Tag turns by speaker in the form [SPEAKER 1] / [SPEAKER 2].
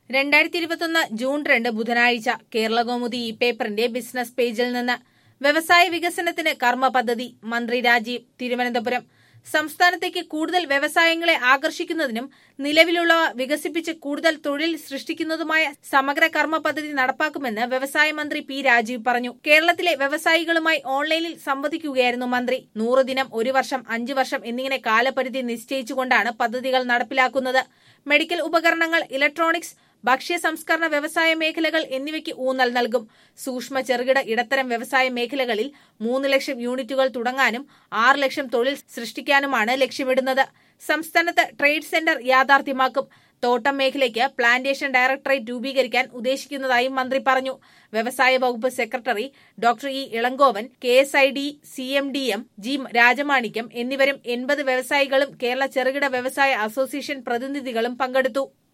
[SPEAKER 1] രണ്ടായിരത്തി ഇരുപത്തൊന്ന് ജൂൺ രണ്ട് ബുധനാഴ്ച കേരളകൗമുദി ഈ പേപ്പറിന്റെ ബിസിനസ് പേജിൽ നിന്ന് വ്യവസായ വികസനത്തിന് കർമ്മ പദ്ധതി മന്ത്രി രാജീവ് തിരുവനന്തപുരം സംസ്ഥാനത്തേക്ക് കൂടുതൽ വ്യവസായങ്ങളെ ആകർഷിക്കുന്നതിനും നിലവിലുള്ളവ വികസിപ്പിച്ച് കൂടുതൽ തൊഴിൽ സൃഷ്ടിക്കുന്നതുമായ സമഗ്ര കർമ്മ പദ്ധതി നടപ്പാക്കുമെന്ന് വ്യവസായ മന്ത്രി പി രാജീവ് പറഞ്ഞു കേരളത്തിലെ വ്യവസായികളുമായി ഓൺലൈനിൽ സംവദിക്കുകയായിരുന്നു മന്ത്രി നൂറ് ദിനം ഒരു വർഷം അഞ്ചു വർഷം എന്നിങ്ങനെ കാലപരിധി നിശ്ചയിച്ചുകൊണ്ടാണ് പദ്ധതികൾ നടപ്പിലാക്കുന്നത് മെഡിക്കൽ ഉപകരണങ്ങൾ ഇലക്ട്രോണിക്സ് ഭക്ഷ്യ സംസ്കരണ വ്യവസായ മേഖലകൾ എന്നിവയ്ക്ക് ഊന്നൽ നൽകും സൂക്ഷ്മ ചെറുകിട ഇടത്തരം വ്യവസായ മേഖലകളിൽ മൂന്ന് ലക്ഷം യൂണിറ്റുകൾ തുടങ്ങാനും ആറ് ലക്ഷം തൊഴിൽ സൃഷ്ടിക്കാനുമാണ് ലക്ഷ്യമിടുന്നത് സംസ്ഥാനത്ത് ട്രേഡ് സെന്റർ യാഥാർത്ഥ്യമാക്കും തോട്ടം മേഖലയ്ക്ക് പ്ലാന്റേഷൻ ഡയറക്ടറേറ്റ് രൂപീകരിക്കാൻ ഉദ്ദേശിക്കുന്നതായും മന്ത്രി പറഞ്ഞു വ്യവസായ വകുപ്പ് secretary doctor E Elangovan K S I D C M D M G Rajamanickam എന്നിവരും എൺപത് വ്യവസായികളും കേരള ചെറുകിട വ്യവസായ അസോസിയേഷൻ പ്രതിനിധികളും പങ്കെടുത്തു